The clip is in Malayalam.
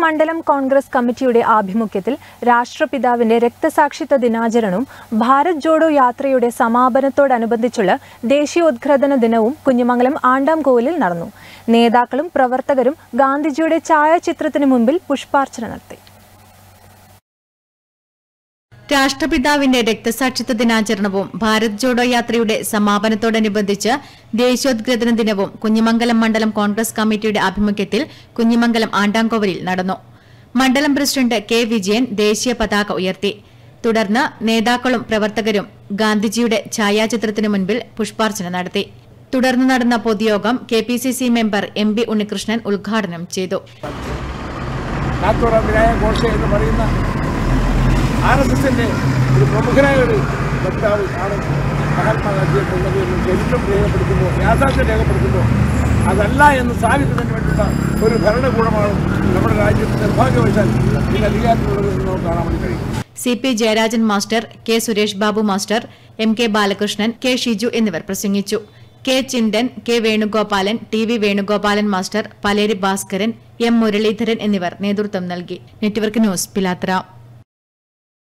മണ്ഡലം കോൺഗ്രസ് കമ്മിറ്റിയുടെ ആഭിമുഖ്യത്തിൽ രാഷ്ട്രപിതാവിന്റെ രക്തസാക്ഷിത്വ ദിനാചരണവും ഭാരത് ജോഡോ യാത്രയുടെ സമാപനത്തോടനുബന്ധിച്ചുള്ള ദേശീയോദ്ഗ്രഥന ദിനവും കുഞ്ഞിമംഗലം ആണ്ടാംകോവിലിൽ നടന്നു നേതാക്കളും പ്രവർത്തകരും ഗാന്ധിജിയുടെ ഛായാചിത്രത്തിനു മുമ്പിൽ പുഷ്പാർച്ചന നടത്തി രാഷ്ട്രപിതാവിന്റെ രക്തസാക്ഷിത്വ ദിനാചരണവും ഭാരത് ജോഡോ യാത്രയുടെ സമാപനത്തോടനുബന്ധിച്ച് ദേശീയോദ്ഗ്രഥന ദിനവും കുഞ്ഞിമംഗലം മണ്ഡലം കോൺഗ്രസ് കമ്മിറ്റിയുടെ ആഭിമുഖ്യത്തിൽ കുഞ്ഞിമംഗലം ആണ്ടാംകോവലിൽ നടന്നു മണ്ഡലം പ്രസിഡന്റ് കെ വിജയൻ ദേശീയ പതാക ഉയർത്തി തുടർന്ന് നേതാക്കളും പ്രവർത്തകരും ഗാന്ധിജിയുടെ ഛായാചിത്രത്തിനു മുൻപിൽ പുഷ്പാർച്ചന നടത്തി തുടർന്ന് നടന്ന പൊതുയോഗം K P C C member M B Unnikrishnan ഉദ്ഘാടനം ചെയ്തു നാത്തോറാം വിനായക ഗോഡ്സെ എന്ന് പറയുന്ന ആർ എസ് എസിന്റെ ഒരു പ്രമുഖനായ ഒരു വക്താവ് ആണ് മഹാത്മാഗാന്ധിയെ കൊണ്ടത് എന്ന് ചരിത്രം രേഖപ്പെടുത്തുമ്പോൾ യാഥാർത്ഥ്യം രേഖപ്പെടുത്തുമ്പോൾ അതല്ല എന്ന് സ്ഥാപിക്കുന്നതിന് വേണ്ടിയുള്ള ഒരു ഭരണകൂടമാണ് നമ്മുടെ രാജ്യത്ത് നിർഭാഗ്യവശാൽ ഇന്ന് അധികാരത്തിലുള്ളത് എന്ന് നമുക്ക് കാണാൻ വേണ്ടി കഴിയും C P Jayarajan master K Suresh Babu master M K Balakrishnan K Shiju എന്നിവർ പ്രസംഗിച്ചു K Chindan K Venugopalan T V Venugopalan master Paleri Bhaskaran M Muraleedharan എന്നിവർ നേതൃത്വം നൽകി നെറ്റ്വർക്ക് ന്യൂസ് പിലാത്ര